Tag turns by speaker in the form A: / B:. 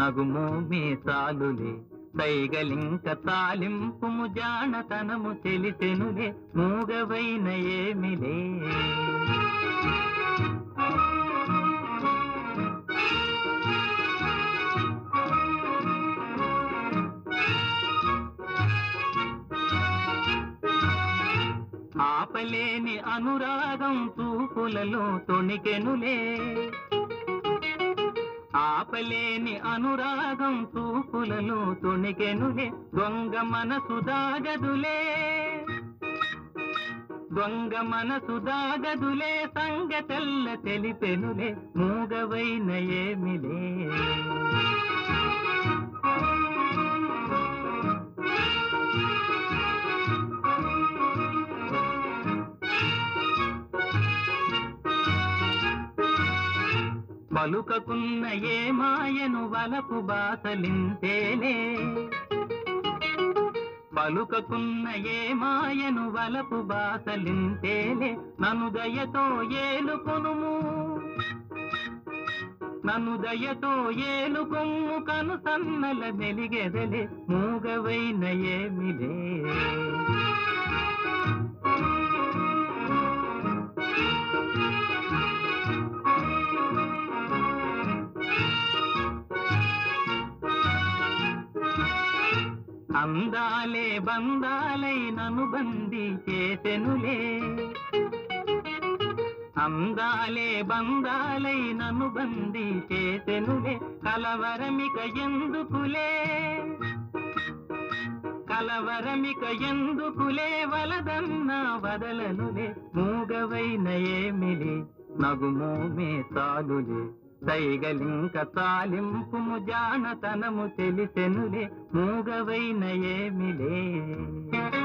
A: నగుమోమే సాలులే సైగలింక తాలింపుము జానతనము తెలిసెనులే మూగవైన ఏమిలే ఆపలేని అనురాగం చూపులలో తొణికెనులే ఆపలేని అనురాగం చూపులలో తొణికెనులే దొంగ మనసు దాగదులే దొంగ మనసు దాగదులే సంగతెల్ల తెలిపెనులే మూగవైన ఏమిలే పలుకకున్న ఏ మాయను వలపు బాసలింతేలే పలుకకున్న ఏ మాయను వలపు బాసలింతేలే నన్ను దయతో ఏలుకొనుము నన్ను దయతో ఏలుకొమ్ము కను సన్నల మెలిగెదలే మూగవైన ఏమిలే అందాలే బందాలై నను బందీ చేసెనులే అందాలే బందాలై నను బందీ చేసెనులే కలవరమిక ఎందుకులే కలవరమిక ఎందుకులే వలదన్న వదలనులే మూగవైన ఏమిలే నగుమోమే సాలులే సైగలింక తాలింపుము జానతనము తెలిసెనులే మూగవైన ఏమిలే